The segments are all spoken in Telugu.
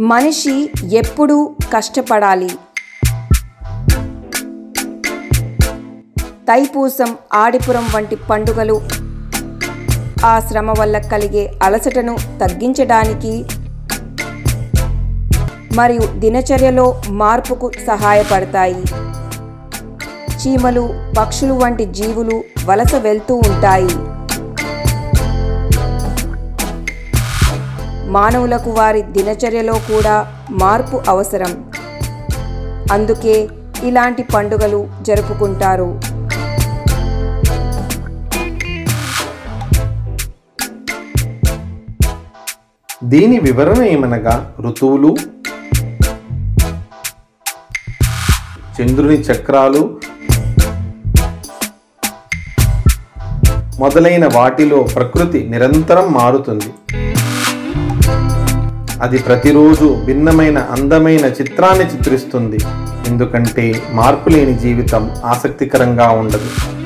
మనిషి ఎప్పుడూ కష్టపడాలి తైపూసం ఆడిపురం వంటి పండుగలు ఆ శ్రమ వల్ల కలిగే అలసటను తగ్గించడానికి మరియు దినచర్యలో మార్పుకు సహాయపడతాయి చీమలు పక్షులు వంటి జీవులు వలస వెళ్తూ ఉంటాయి మానవులకు వారి దినచర్యలో కూడా మార్పు అవసరం అందుకే ఇలాంటి పండుగలు జరుపుకుంటారు దీని వివరణ ఏమనగా ఋతువులు చంద్రుని చక్రాలు మొదలైన వాటిలో ప్రకృతి నిరంతరం మారుతుంది అది ప్రతిరోజు భిన్నమైన అందమైన చిత్రాన్ని చిత్రిస్తుంది ఎందుకంటే మార్పు లేని జీవితం ఆసక్తికరంగా ఉండదు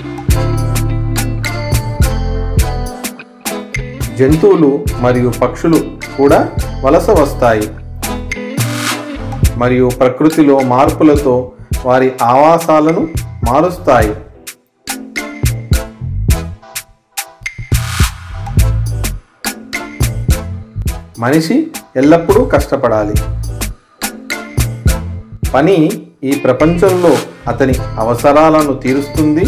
జంతువులు మరియు పక్షులు కూడా వలస వస్తాయి మరియు ప్రకృతిలో మార్పులతో వారి ఆవాసాలను మారుస్తాయి మనిషి ఎల్లప్పుడూ కష్టపడాలి పని ఈ ప్రపంచంలో అతని అవసరాలను తీరుస్తుంది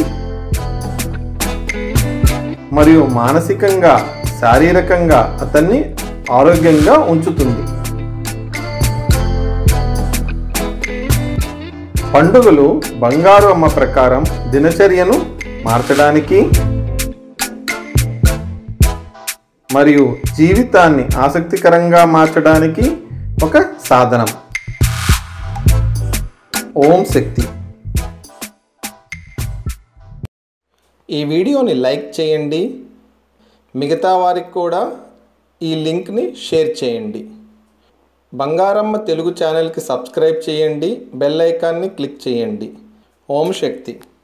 మరియు మానసికంగా శారీరకంగా అతన్ని ఆరోగ్యంగా ఉంచుతుంది పండుగలు బంగారు అమ్మ ప్రకారం దినచర్యను మార్చడానికి మరియు జీవితాన్ని ఆసక్తికరంగా మార్చడానికి ఒక సాధనం ఓం శక్తి ఈ వీడియోని లైక్ చేయండి మిగతా వారికి కూడా ఈ లింక్ని షేర్ చేయండి బంగారమ్మ తెలుగు ఛానల్కి సబ్స్క్రైబ్ చేయండి బెల్ ఐకాన్ని క్లిక్ చేయండి ఓం శక్తి